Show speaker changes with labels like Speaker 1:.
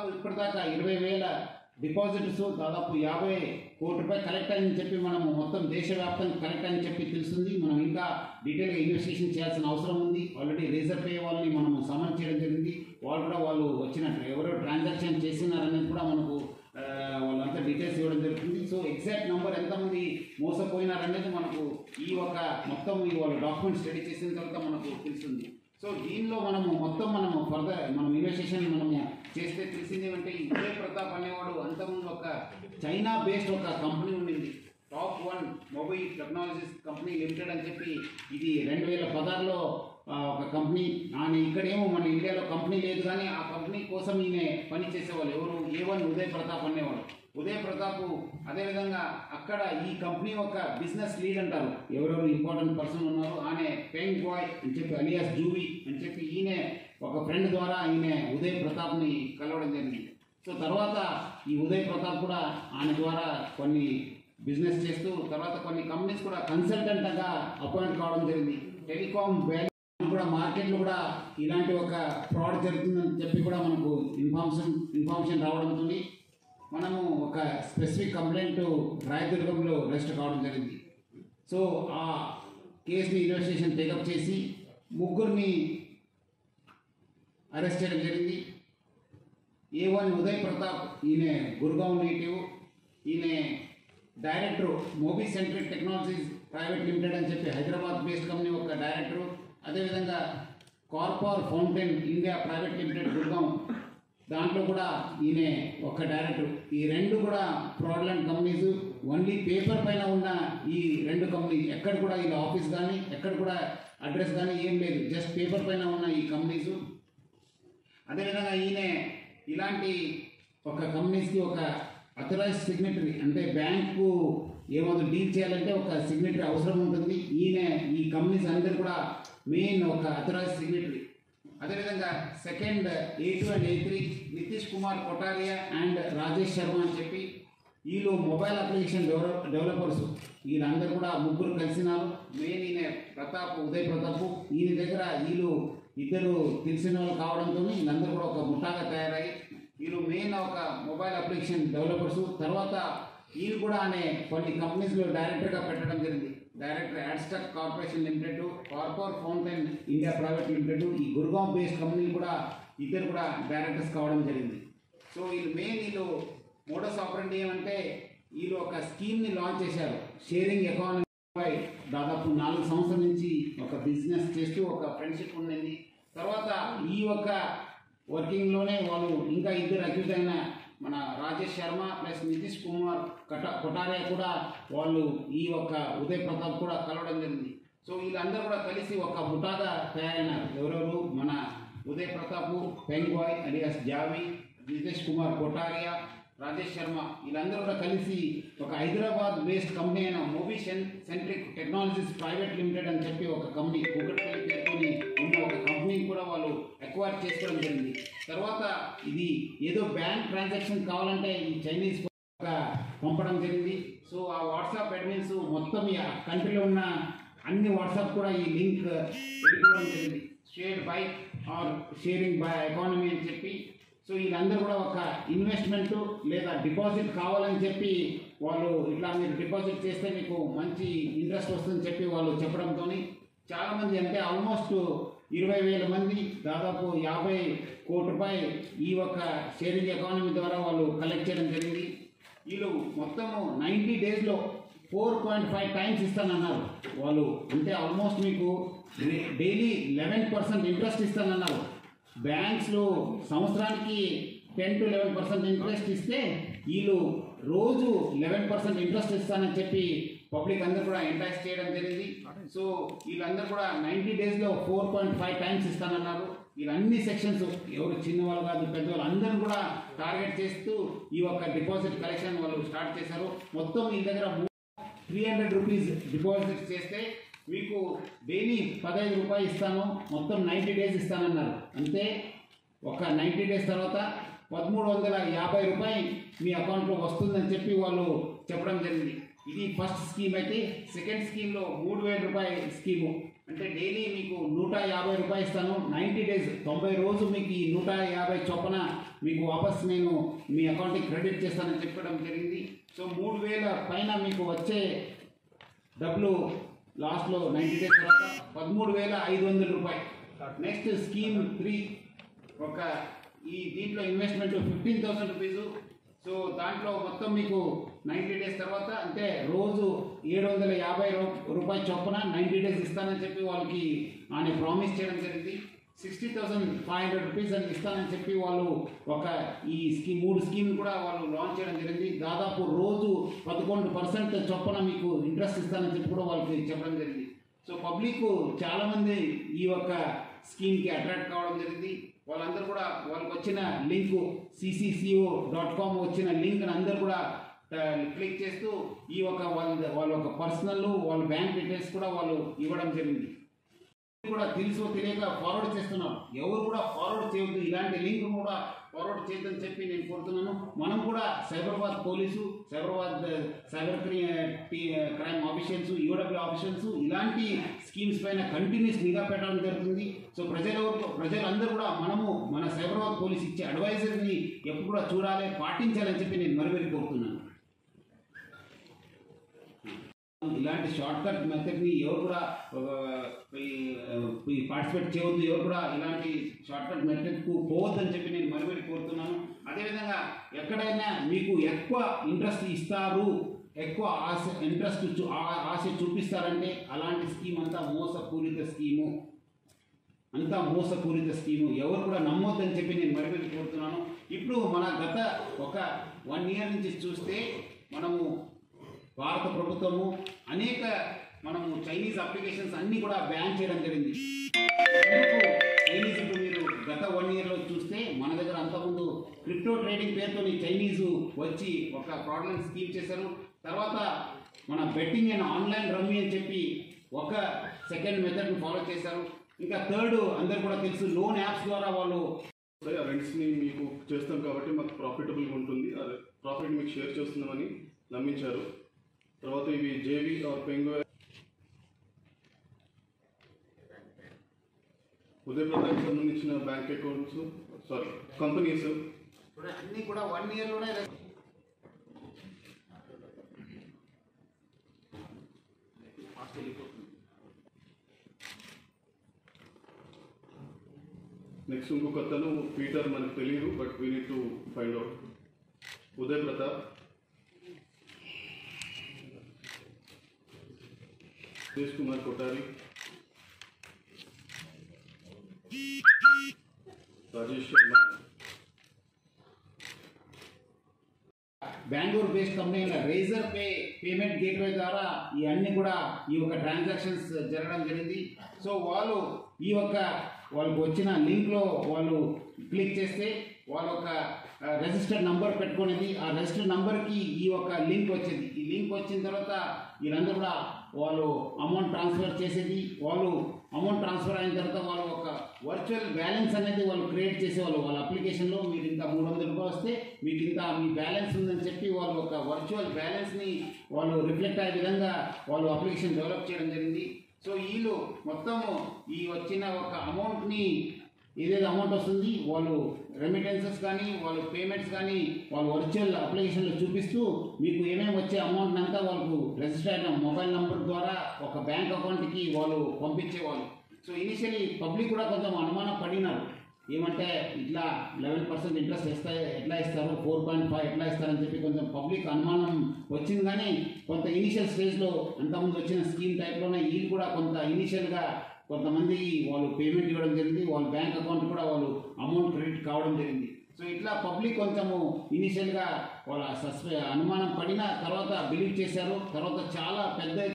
Speaker 1: ఇప్పటిదాకా ఇరవై వేల డిపాజిట్స్ దాదాపు యాభై కోటి రూపాయలు కలెక్ట్ అని చెప్పి మనం మొత్తం దేశవ్యాప్తంగా కలెక్ట్ అని చెప్పి తెలుస్తుంది మనం ఇంకా డీటెయిల్గా ఇన్వెస్టిగేషన్ చేయాల్సిన అవసరం ఉంది ఆల్రెడీ రిజర్వ్ పే వాళ్ళని మనం సమన్ చేయడం జరిగింది వాళ్ళు కూడా వాళ్ళు వచ్చినట్టు ఎవరెవరు ట్రాన్సాక్షన్ చేసినారనేది కూడా మనకు ఆ, వాళ్ళంతా డీటెయిల్స్ ఇవ్వడం జరుగుతుంది సో ఎగ్జాక్ట్ నెంబర్ ఎంతమంది మోసపోయినారనేది మనకు ఈ ఒక మొత్తం ఈ వాళ్ళ డాక్యుమెంట్ స్టడీ చేసిన తర్వాత మనకు తెలుస్తుంది సో దీనిలో మనము మొత్తం మనము ఫర్దర్ మనం ఇన్వెస్టిగేషన్ మనము చేస్తే తెలిసింది ఏమంటే ఈ విజయ్ ప్రతాప్ అనేవాడు అంతకుముందు ఒక చైనా బేస్డ్ ఒక కంపెనీ ఉండింది top one mobile technologies company limited అని చెప్పి ఇది రెండు వేల పదహారులో ఆ, ఒక కంపెనీ ఆయన ఇక్కడేమో మన ఇండియాలో కంపెనీ లేదు కానీ ఆ కంపెనీ కోసం ఈయన పని చేసేవాళ్ళు ఎవరు ఏ వన్ ఉదయ్ ప్రతాప్ అనేవాడు ఉదయ్ ప్రతాప్ అదేవిధంగా అక్కడ ఈ కంపెనీ ఒక బిజినెస్ లీడ్ అంటారు ఎవరెవరు ఇంపార్టెంట్ పర్సన్ ఉన్నారు ఆయన పెంగ్ బాయ్ అని చెప్పి అలియాస్ జూవి అని చెప్పి ఈయన ఒక ఫ్రెండ్ ద్వారా ఈయన ఉదయ్ ప్రతాప్ని కలవడం జరిగింది సో తర్వాత ఈ ఉదయ్ ప్రతాప్ కూడా ఆయన ద్వారా కొన్ని బిజినెస్ చేస్తూ తర్వాత కొన్ని కంపెనీస్ కూడా కన్సల్టెంట్గా అపాయింట్ కావడం జరిగింది టెలికాం వాల్యూ కూడా మార్కెట్లో కూడా ఇలాంటి ఒక ఫ్రాడ్ జరుగుతుందని చెప్పి కూడా మనకు ఇన్ఫార్మేషన్ ఇన్ఫార్మేషన్ రావడంతో మనము ఒక స్పెసిఫిక్ కంప్లైంట్ రాయదుర్గంలో రిజిస్టర్ కావడం జరిగింది సో ఆ కేసుని ఇన్వెస్టిగేషన్ టేకప్ చేసి ముగ్గురిని అరెస్ట్ చేయడం జరిగింది ఏ వన్ ఉదయ్ ప్రతాప్ ఈయన గురుగావ్ నేటివ్ ఈయన director mobi centric technologies private limited అని చెప్పి హైదరాబాద్ బేస్డ్ కంపెనీ ఒక డైరెక్టర్ అదేవిధంగా కార్పొర్ fountain India private limited Gurugram దాంట్లో కూడా ఈయన ఒక డైరెక్టర్ ఈ రెండు కూడా ఫ్రాడ్లెంట్ కంపెనీస్ ఓన్లీ పేపర్ పైన ఉన్న ఈ రెండు కంపెనీ ఎక్కడ కూడా ఇలా ఆఫీస్ కానీ ఎక్కడ కూడా అడ్రస్ కానీ ఏం లేదు జస్ట్ పేపర్ పైన ఉన్న ఈ కంపెనీస్ అదేవిధంగా ఈయన ఇలాంటి ఒక కంపెనీస్కి ఒక అథరైజ్ సిగ్నేటరీ అంటే బ్యాంకు ఏమో డీల్ చేయాలంటే ఒక సిగ్నేటరీ అవసరం ఉంటుంది ఈయన ఈ కంపెనీస్ అందరు కూడా మెయిన్ ఒక అథరైజ్ సిగ్నేటరీ అదేవిధంగా second A two and A three Nitish Kumar Kotaria and Rajesh Sharma అని చెప్పి వీళ్ళు మొబైల్ అప్లికేషన్ డెవలప్ డెవలపర్స్ వీళ్ళందరూ కూడా ముగ్గురు కలిసినారు మెయిన్ ఈయన ప్రతాప్ ఉదయ్ ప్రతాప్ ఈయన దగ్గర వీళ్ళు ఇద్దరు తెలిసిన వాళ్ళు కావడంతో వీళ్ళందరూ కూడా ఒక ముఠాగా తయారయ్యి వీళ్ళు మెయిన్ ఒక మొబైల్ అప్లికేషన్ డెవలపర్స్ తర్వాత వీళ్ళు కూడా అనే కొన్ని కంపెనీస్లో డైరెక్టర్గా పెట్టడం జరిగింది డైరెక్టర్ యాడ్స్టక్ కార్పొరేషన్ లిమిటెడ్ కార్పొర్ ఫౌంటైన్ ఇండియా ప్రైవేట్ లిమిటెడ్ ఈ గురుగాం బేస్డ్ కంపెనీలు కూడా ఇద్దరు కూడా డైరెక్టర్స్ కావడం జరిగింది సో వీళ్ళు మెయిన్ వీళ్ళు మోడస్ ఆపరెంట్ ఏమంటే వీళ్ళు ఒక స్కీమ్ని లాంచ్ చేశారు షేరింగ్ ఎకానమీ పై దాదాపు నాలుగు సంవత్సరాల నుంచి ఒక బిజినెస్ చేస్తూ ఒక ఫ్రెండ్షిప్ ఉండింది తర్వాత ఈ యొక్క వర్కింగ్లోనే వాళ్ళు ఇంకా ఇద్దరు అక్యూజ్ అయిన మన రాజేష్ శర్మ ప్లస్ నితీష్ కుమార్ కట కొటారియా కూడా వాళ్ళు ఈ యొక్క ఉదయ్ ప్రతాప్ కూడా కలవడం జరిగింది సో వీళ్ళందరూ కూడా కలిసి ఒక ముఠాగా తయారైనారు ఎవరెవరు మన Uday Pratap Peng Bai alias Javi Nitish Kumar Kotaria Rajesh Sharma వీళ్ళందరూ కూడా కలిసి ఒక హైదరాబాద్ బేస్డ్ కంపెనీ అయిన movie centric technologies private limited అని చెప్పి ఒక కంపెనీ కూకట్పల్లి పేరుతోని ఉన్న ఒక కంపెనీని కూడా వాళ్ళు ఎక్వైర్ చేసుకోవడం జరిగింది తర్వాత ఇది ఏదో బ్యాంక్ ట్రాన్సాక్షన్ కావాలంటే ఈ చైనీస్ ఒక పంపడం జరిగింది సో ఆ వాట్సాప్ అడ్మిన్స్ మొత్తం ఈ కంట్రీలో ఉన్న అన్ని వాట్సాప్ కూడా ఈ లింక్ వెళ్ళిపోవడం జరిగింది share by or sharing by economy అని చెప్పి సో వీళ్ళందరూ కూడా ఒక ఇన్వెస్ట్మెంట్ లేదా డిపాజిట్ కావాలని చెప్పి వాళ్ళు ఇట్లా మీరు డిపాజిట్ చేస్తే మీకు మంచి ఇంట్రెస్ట్ వస్తుందని చెప్పి వాళ్ళు చెప్పడంతో చాలామంది అంటే ఆల్మోస్ట్ ఇరవై వేల మంది దాదాపు యాభై కోటి రూపాయలు ఈ యొక్క షేరింగ్ ఎకానమీ ద్వారా వాళ్ళు కలెక్ట్ చేయడం జరిగింది వీళ్ళు మొత్తము నైంటీ డేస్లో ఫోర్ పాయింట్ ఫైవ్ టైమ్స్ ఇస్తానన్నారు వాళ్ళు అంటే ఆల్మోస్ట్ మీకు డైలీ లెవెన్ పర్సెంట్ ఇంట్రెస్ట్ ఇస్తానన్నారు బ్యాంక్స్లో సంవత్సరానికి ten to eleven percent interest ఇస్తే వీళ్ళు రోజు లెవెన్ పర్సెంట్ ఇంట్రెస్ట్ ఇస్తానని చెప్పి పబ్లిక్ అందరూ కూడా ఎంటాక్స్ చేయడం జరిగింది సో వీళ్ళందరూ కూడా నైంటీ డేస్లో ఫోర్ పాయింట్ ఫైవ్ టైమ్స్ ఇస్తానన్నారు వీళ్ళు అన్ని సెక్షన్స్ ఎవరు చిన్నవాళ్ళు కాదు పెద్దవాళ్ళు అందరూ కూడా టార్గెట్ చేస్తూ ఈ యొక్క డిపాజిట్ కలెక్షన్ వాళ్ళు స్టార్ట్ చేశారు మొత్తం వీళ్ళ దగ్గర త్రీ హండ్రెడ్ రూపీస్ డిపాజిట్ చేస్తే మీకు డైలీ పదహైదు రూపాయలు ఇస్తాను మొత్తం నైంటీ డేస్ ఇస్తానన్నారు అంతే ఒక నైంటీ డేస్ తర్వాత పదమూడు వందల యాభై రూపాయలు మీ అకౌంట్లో వస్తుందని చెప్పి వాళ్ళు చెప్పడం జరిగింది ఇది ఫస్ట్ స్కీమ్ అయితే సెకండ్ స్కీమ్లో మూడు వేల రూపాయల స్కీము అంటే డైలీ మీకు నూట యాభై రూపాయలు ఇస్తాను నైంటీ డేస్ తొంభై రోజు మీకు ఈ నూట యాభై చొప్పున మీకు వాపస్ నేను మీ అకౌంట్కి క్రెడిట్ చేస్తానని చెప్పడం జరిగింది సో మూడు వేల పైన మీకు వచ్చే డబ్బులు లాస్ట్లో నైంటీ డేస్ తర్వాత పదమూడు వేల ఐదు వందల రూపాయలు నెక్స్ట్ స్కీమ్ త్రీ ఒక ఈ దీంట్లో investment fifteen thousand rupees so దాంట్లో మొత్తం మీకు నైంటీ డేస్ తర్వాత అంటే రోజు ఏడు వందల యాభై రూపాయల చొప్పున నైంటీ డేస్ ఇస్తానని చెప్పి వాళ్ళకి ఆయన ప్రామిస్ చేయడం జరిగింది sixty thousand five hundred rupees అని ఇస్తానని చెప్పి వాళ్ళు ఒక ఈ స్కీమ్ మూడు స్కీమ్ కూడా వాళ్ళు లాంచ్ చేయడం జరిగింది దాదాపు రోజు పదకొండు పర్సెంట్ చొప్పున మీకు ఇంట్రెస్ట్ ఇస్తానని చెప్పి కూడా వాళ్ళకి చెప్పడం జరిగింది సో పబ్లిక్ చాలామంది ఈ యొక్క స్కీమ్కి అట్రాక్ట్ కావడం జరిగింది వాళ్ళందరూ కూడా వాళ్ళకి వచ్చిన లింక్ సిసిసిఓ డాట్ కామ్ వచ్చిన లింక్ అందరూ కూడా క్లిక్ చేస్తూ ఈ ఒక వాళ్ళ వాళ్ళ ఒక పర్సనల్ వాళ్ళ బ్యాంక్ డీటెయిల్స్ కూడా వాళ్ళు ఇవ్వడం జరిగింది కూడా తెలుసో తెలియక ఫార్వర్డ్ చేస్తున్నారు ఎవరు కూడా ఫార్వర్డ్ చేయొద్దు ఇలాంటి లింక్ కూడా ఫార్వర్డ్ చేయొద్దని చెప్పి నేను కోరుతున్నాను మనం కూడా Cyberabad police Cyberabad cyber crime officials UW officials ఇలాంటి స్కీమ్స్ పైన కంటిన్యూస్ నిఘా పెట్టడం జరుగుతుంది సో ప్రజలు ప్రజలందరూ కూడా మనము మన సైబరాబాద్ పోలీస్ ఇచ్చే అడ్వైజర్ని ఎప్పుడు కూడా చూడాలి పాటించాలని చెప్పి నేను మరివరి కోరుతున్నాను ఇలాంటి షార్ట్ కట్ మెథడ్ని ఎవరు కూడా పార్టిసిపేట్ చేయవద్దు ఎవరు కూడా ఇలాంటి షార్ట్ కట్ మెథడ్కు పోవద్దని చెప్పి నేను మరిమరి కోరుతున్నాను అదేవిధంగా ఎక్కడైనా మీకు ఎక్కువ ఇంట్రెస్ట్ ఇస్తారు ఎక్కువ ఆశ ఇంట్రెస్ట్ చూ- ఆ- ఆశ చూపిస్తారంటే అలాంటి స్కీమ్ అంతా మోసపూరిత స్కీము అంతా మోసపూరిత స్కీము ఎవరు కూడా నమ్మొద్దని చెప్పి నేను మరిమరి కోరుతున్నాను ఇప్పుడు మన గత ఒక వన్ ఇయర్ నుంచి చూస్తే మనము భారత ప్రభుత్వము అనేక మనము చైనీస్ అప్లికేషన్స్ అన్ని కూడా బ్యాన్ చేయడం జరిగింది ఎందుకు చైనీస్ ఇప్పుడు మీరు గత వన్ ఇయర్లో చూస్తే మన దగ్గర అంతకుముందు క్రిప్టో ట్రేడింగ్ పేరుతో చైనీస్ వచ్చి ఒక ఫ్రాడ్లెంట్ స్కీమ్ చేశారు తర్వాత మన బెట్టింగ్ అండ్ ఆన్లైన్ రమ్మీ అని చెప్పి ఒక సెకండ్ మెథడ్ని ఫాలో చేశారు ఇంకా థర్డ్ అందరు కూడా తెలుసు లోన్ యాప్స్ ద్వారా వాళ్ళు
Speaker 2: సరే ఆ రెంట్స్ని మీకు చేస్తాం కాబట్టి మాకు ప్రాఫిటబుల్గా ఉంటుంది అదే ప్రాఫిట్ మీకు షేర్ చేస్తున్నామని నమ్మించారు తర్వాత ఇవి Javi or Peng Uday Pratap సంబంధించిన బ్యాంక్ అకౌంట్స్ సారీ కంపెనీస్
Speaker 1: ఇప్పుడు అన్ని కూడా వన్ ఇయర్లోనే
Speaker 2: నెక్స్ట్ ఇంకొక అతను పీటర్ మనకు తెలియదు but we need to find out Uday Pratap Suresh Kumar Kothari Rajesh Sharma
Speaker 1: Bengaluru based company అయిన రేజర్ పే పేమెంట్ గేట్వే ద్వారా ఈ అన్ని కూడా ఈ యొక్క ట్రాన్సాక్షన్స్ జరగడం జరిగింది సో వాళ్ళు ఈ యొక్క వాళ్ళకి వచ్చిన లింక్లో వాళ్ళు క్లిక్ చేస్తే వాళ్ళ ఒక రిజిస్టర్డ్ నంబర్ పెట్టుకునేది ఆ రిజిస్టర్డ్ నంబర్కి ఈ యొక్క లింక్ వచ్చేది ఈ లింక్ వచ్చిన తర్వాత వీళ్ళందరూ కూడా వాళ్ళు అమౌంట్ ట్రాన్స్ఫర్ చేసేది వాళ్ళు అమౌంట్ ట్రాన్స్ఫర్ అయిన తర్వాత వాళ్ళు ఒక వర్చువల్ బ్యాలెన్స్ అనేది వాళ్ళు క్రియేట్ చేసేవాళ్ళు వాళ్ళ అప్లికేషన్లో మీరు ఇంత మూడు వందల రూపాయలు వస్తే మీకు ఇంత మీ బ్యాలెన్స్ ఉందని చెప్పి వాళ్ళు ఒక వర్చువల్ బ్యాలెన్స్ని వాళ్ళు రిఫ్లెక్ట్ అయ్యే విధంగా వాళ్ళు అప్లికేషన్ డెవలప్ చేయడం జరిగింది సో వీళ్ళు మొత్తము ఈ వచ్చిన ఒక అమౌంట్ని ఏదైతే అమౌంట్ వస్తుంది వాళ్ళు రెమిటెన్సెస్ కానీ వాళ్ళు పేమెంట్స్ కానీ వాళ్ళు వర్చువల్ అప్లికేషన్లో చూపిస్తూ మీకు ఏమేమి వచ్చే అమౌంట్ అంతా వాళ్ళకు రిజిస్టర్ అయిన మొబైల్ నెంబర్ ద్వారా ఒక బ్యాంక్ అకౌంట్కి వాళ్ళు పంపించేవాళ్ళు సో ఇనిషియలీ పబ్లిక్ కూడా కొంచెం అనుమానం పడినారు ఏమంటే ఇట్లా లెవెన్ పర్సెంట్ ఇంట్రెస్ట్ ఇస్తా ఎట్లా ఇస్తారు ఫోర్ పాయింట్ ఫైవ్ ఎట్లా ఇస్తారని చెప్పి కొంచెం పబ్లిక్ అనుమానం వచ్చింది కానీ కొంత ఇనిషియల్ స్టేజ్లో అంతకుముందు వచ్చిన స్కీమ్ టైప్లోనే వీళ్ళు కూడా కొంత ఇనిషియల్గా కొంతమంది వాళ్ళు పేమెంట్ ఇవ్వడం జరిగింది వాళ్ళ బ్యాంక్ అకౌంట్ కూడా వాళ్ళు అమౌంట్ క్రెడిట్ కావడం జరిగింది సో ఇట్లా పబ్లిక్ కొంచెము ఇనిషియల్గా వాళ్ళ సస్పె అనుమానం పడిన తర్వాత బిలీవ్ చేశారు తర్వాత చాలా పెద్ద